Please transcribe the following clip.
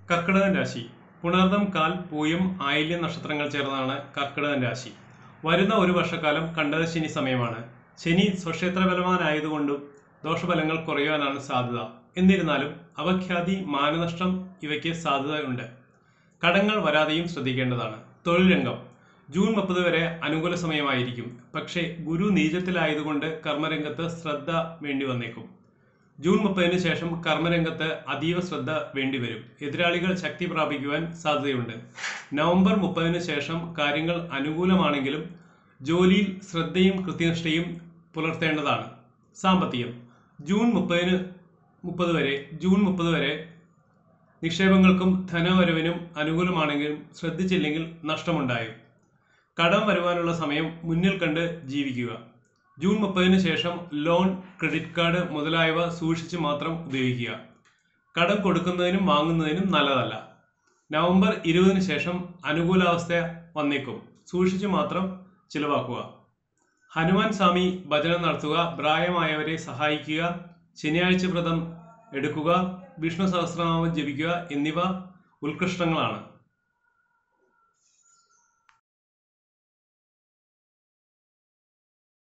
കർക്കിടകൻ രാശി പുണർദം കാൽ പൂയം ആയില്യം നക്ഷത്രങ്ങൾ ചേർന്നതാണ് കർക്കിടകൻ രാശി വരുന്ന ഒരു വർഷക്കാലം കണ്ടകശനി സമയമാണ് ശനി സ്വക്ഷേത്ര ബലവാനായതുകൊണ്ടും ദോഷഫലങ്ങൾ കുറയുവാനാണ് സാധ്യത എന്നിരുന്നാലും അവഖ്യാതി മാനനഷ്ടം ഇവയ്ക്ക് സാധ്യതയുണ്ട് കടങ്ങൾ വരാതെയും ശ്രദ്ധിക്കേണ്ടതാണ് തൊഴിൽ രംഗം ജൂൺ മുപ്പത് വരെ അനുകൂല സമയമായിരിക്കും പക്ഷേ ഗുരു നീചത്തിലായതുകൊണ്ട് കർമ്മരംഗത്ത് ശ്രദ്ധ വേണ്ടി വന്നേക്കും ജൂൺ മുപ്പതിന് ശേഷം കർമ്മരംഗത്ത് അതീവ ശ്രദ്ധ വേണ്ടിവരും എതിരാളികൾ ശക്തി പ്രാപിക്കുവാൻ സാധ്യതയുണ്ട് നവംബർ മുപ്പതിന് ശേഷം കാര്യങ്ങൾ അനുകൂലമാണെങ്കിലും ജോലിയിൽ ശ്രദ്ധയും കൃത്യനിഷ്ഠയും പുലർത്തേണ്ടതാണ് സാമ്പത്തികം ജൂൺ മുപ്പതിന് മുപ്പത് വരെ ജൂൺ മുപ്പത് വരെ നിക്ഷേപങ്ങൾക്കും ധനവരവിനും അനുകൂലമാണെങ്കിലും ശ്രദ്ധിച്ചില്ലെങ്കിൽ നഷ്ടമുണ്ടായും കടം വരുവാനുള്ള സമയം മുന്നിൽ കണ്ട് ജീവിക്കുക ജൂൺ മുപ്പതിന് ശേഷം ലോൺ ക്രെഡിറ്റ് കാർഡ് മുതലായവ സൂക്ഷിച്ച് മാത്രം ഉപയോഗിക്കുക കടം കൊടുക്കുന്നതിനും വാങ്ങുന്നതിനും നല്ലതല്ല നവംബർ ഇരുപതിന് ശേഷം അനുകൂലാവസ്ഥ വന്നേക്കും സൂക്ഷിച്ചു മാത്രം ചിലവാക്കുക ഹനുമാൻ സ്വാമി ഭജനം നടത്തുക പ്രായമായവരെ സഹായിക്കുക ശനിയാഴ്ച വ്രതം എടുക്കുക വിഷ്ണു സഹസ്രനാമം ജപിക്കുക എന്നിവ ഉത്കൃഷ്ടങ്ങളാണ്